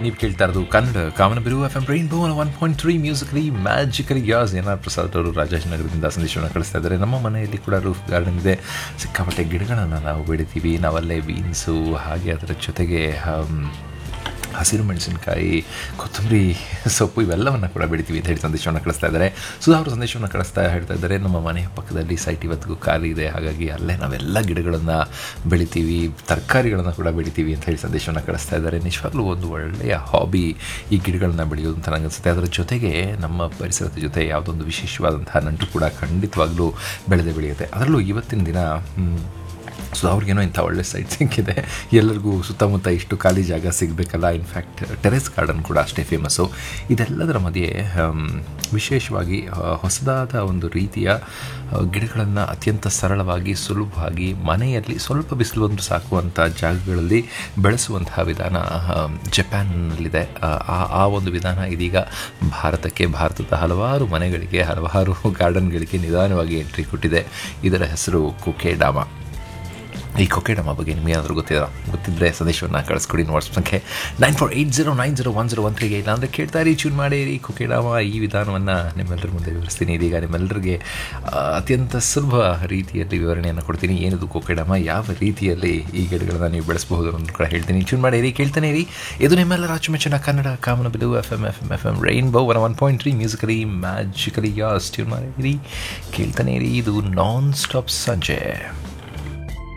ನೀವು ಕೇಳ್ತಾ ಇರೋದು ಕನ್ನಡ ಕಾಮನ ಬಿರು F M rainbow one point three musically magically yours N R Prasad ಅವರು ರಾಜಾಜಿನಗರದಿಂದ ಸಂದೇಶವನ್ನು ಕಳಿಸ್ತಾ ಇದ್ದಾರೆ ನಮ್ಮ ಮನೆಯಲ್ಲಿ ಕೂಡ ರೂಫ್ ಗಾರ್ಡನ್ ಇದೆ ಸಿಕ್ಕಾಪಟ್ಟೆ ಗಿಡಗಳನ್ನು ನಾವು ಬೆಳಿತೀವಿ ನಾವಲ್ಲೇ ಬೀನ್ಸು ಹಾಗೆ ಅದರ ಜೊತೆಗೆ ಹಮ್, ಹಸಿರು ಮೆಣಸಿನಕಾಯಿ ಕೊತ್ತಂಬರಿ ಸೊಪ್ಪು ಇವೆಲ್ಲವನ್ನು ಕೂಡ ಬೆಳಿತೀವಿ ಅಂತ ಹೇಳಿ ಸಂದೇಶವನ್ನು ಕಳಿಸ್ತಾ ಇದ್ದಾರೆ ಸುಧಾ ಅವರು ಸಂದೇಶವನ್ನು ಕಳಿಸ್ತಾ ಹೇಳ್ತಾ ಇದ್ದಾರೆ ನಮ್ಮ ಮನೆಯ ಪಕ್ಕದಲ್ಲಿ ಸೈಟ್ ಇವತ್ತಿಗೂ ಖಾಲಿ ಇದೆ ಹಾಗಾಗಿ ಅಲ್ಲೇ ನಾವೆಲ್ಲ ಗಿಡಗಳನ್ನು ಬೆಳಿತೀವಿ ತರಕಾರಿಗಳನ್ನು ಕೂಡ ಬೆಳಿತೀವಿ ಅಂತ ಹೇಳಿ ಸಂದೇಶವನ್ನು ಕಳಿಸ್ತಾ ಇದ್ದಾರೆ ನಿಜವಾಗ್ಲೂ ಒಂದು ಒಳ್ಳೆಯ ಹಾಬಿ ಈ ಗಿಡಗಳನ್ನ ಬೆಳೆಯೋದು ಅಂತ ನನಗೆ ಅನಿಸುತ್ತೆ ಅದರ ಜೊತೆಗೆ ನಮ್ಮ ಪರಿಸರದ ಜೊತೆ ಯಾವುದೊಂದು ವಿಶೇಷವಾದಂತಹ ನಂಟು ಕೂಡ ಖಂಡಿತವಾಗ್ಲೂ ಬೆಳೆದೇ ಬೆಳೆಯುತ್ತೆ ಅದರಲ್ಲೂ ಇವತ್ತಿನ ದಿನ ಮ್, ಸೊ ಅವ್ರಿಗೇನೋ ಇಂಥ ಒಳ್ಳೆ ಸೈಟ್ ಸಿಕ್ಕಿದೆ ಎಲ್ಲರಿಗೂ ಸುತ್ತಮುತ್ತ ಇಷ್ಟು ಖಾಲಿ ಜಾಗ ಸಿಗಬೇಕಲ್ಲ ಇನ್ಫ್ಯಾಕ್ಟ್ ಟೆರೆಸ್ ಗಾರ್ಡನ್ ಕೂಡ ಅಷ್ಟೇ ಫೇಮಸ್ಸು ಇದೆಲ್ಲದರ ಮಧ್ಯೆ ಆಮ್, ವಿಶೇಷವಾಗಿ ಆ, ಹೊಸದಾದ ಒಂದು ರೀತಿಯ ಗಿಡಗಳನ್ನು ಅತ್ಯಂತ ಸರಳವಾಗಿ ಸುಲಭವಾಗಿ ಮನೆಯಲ್ಲಿ ಸ್ವಲ್ಪ ಬಿಸಿಲು ಒಂದು ಸಾಕುವಂಥ ಜಾಗಗಳಲ್ಲಿ ಬೆಳೆಸುವಂತಹ ವಿಧಾನ ಆಮ್, ಜಪಾನ್ನಲ್ಲಿದೆ ಆ, ಆ ಆ ಒಂದು ವಿಧಾನ ಇದೀಗ ಭಾರತಕ್ಕೆ ಭಾರತದ ಹಲವಾರು ಮನೆಗಳಿಗೆ ಹಲವಾರು ಗಾರ್ಡನ್ಗಳಿಗೆ ನಿಧಾನವಾಗಿ ಎಂಟ್ರಿ ಕೊಟ್ಟಿದೆ ಇದರ ಹೆಸರು ಕುಕೆಡಾಮ ಈ ಕೊಕೆಡಮ ಬಗ್ಗೆ ನಿಮ್ಗೆ ಏನಾದರೂ ಗೊತ್ತಿಲ್ಲ ಗೊತ್ತಿದ್ದರೆ ಸಂದೇಶವನ್ನು ಕಳಿಸ್ಕೊಡಿ ವಾಟ್ಸಪ್ ಸಂಖ್ಯೆ nine four eight zero nine zero one zero one ತ್ರೀಗೆ ಇಲ್ಲ ಅಂದರೆ ಕೇಳ್ತಾ ಇರಿ ಚೂನ್ ಮಾಡಿ ಈ ಕೊಕೆಡಮ ಈ ವಿಧಾನವನ್ನು ನಿಮ್ಮೆಲ್ಲರ ಮುಂದೆ ವಿವರಿಸ್ತೀನಿ ಇದೀಗ ನಿಮ್ಮೆಲ್ಲರಿಗೆ ಆ, ಅತ್ಯಂತ ಸುಲಭ ರೀತಿಯಲ್ಲಿ ವಿವರಣೆಯನ್ನು ಕೊಡ್ತೀನಿ ಏನಿದು ಕೊಕೆಡಮ ಯಾವ ರೀತಿಯಲ್ಲಿ ಈ ಗಿಡಗಳನ್ನು ನೀವು ಬೆಳೆಸಬಹುದು ಅನ್ನೋದು ಕೂಡ ಹೇಳ್ತೀನಿ ಚೂನ್ ಮಾಡಿ ಇರಿ ಕೇಳ್ತಾನೆ ಇರಿ ಇದು ನಿಮ್ಮೆಲ್ಲರ ಅಚ್ಚುಮೆಚ್ಚಿನ ಕನ್ನಡ ಕಾಮನ ಬಿಡು F M F M F M rainbow one one point three musically magically yours tune ಮಾಡಿ ಇರಿ ಕೇಳ್ತಾನೆ ಇರಿ ಇದು ನಾನ್ ಸ್ಟಾಪ್ ಸಂಜೆ